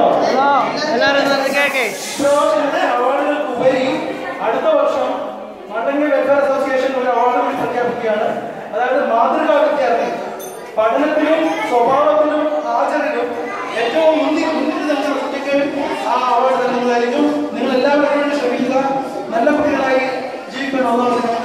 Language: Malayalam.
എല്ലാവരും നിന്ന് കേക്കേ ഇപ്രാവശ്യത്തെ അവാർഡുകൾക്ക് ഉപരി അടുത്ത വർഷം മണ്ടങ്ങി വെൽഫെയർ അസോസിയേഷൻ ഒരു അവാർഡ് കൂടി പ്രഖ്യാപിക്കുകയാണ് അതായത് മാതൃകാ വിദ്യാർത്ഥി പഠനത്തിലും സ്വഭാവത്തിലും ഹാജറിലും ഏറ്റവും മുന്തി മുന്നിൽ നിൽക്കുന്ന കുട്ടിക്ക് ആ അവാർഡ് നൽകുന്നതായിരിക്കും നിങ്ങൾ എല്ലാവരും അതിനുവേണ്ടി ശ്രമിക്കുക നല്ല കുട്ടികളായി ജീവിക്കണമെന്നാണ്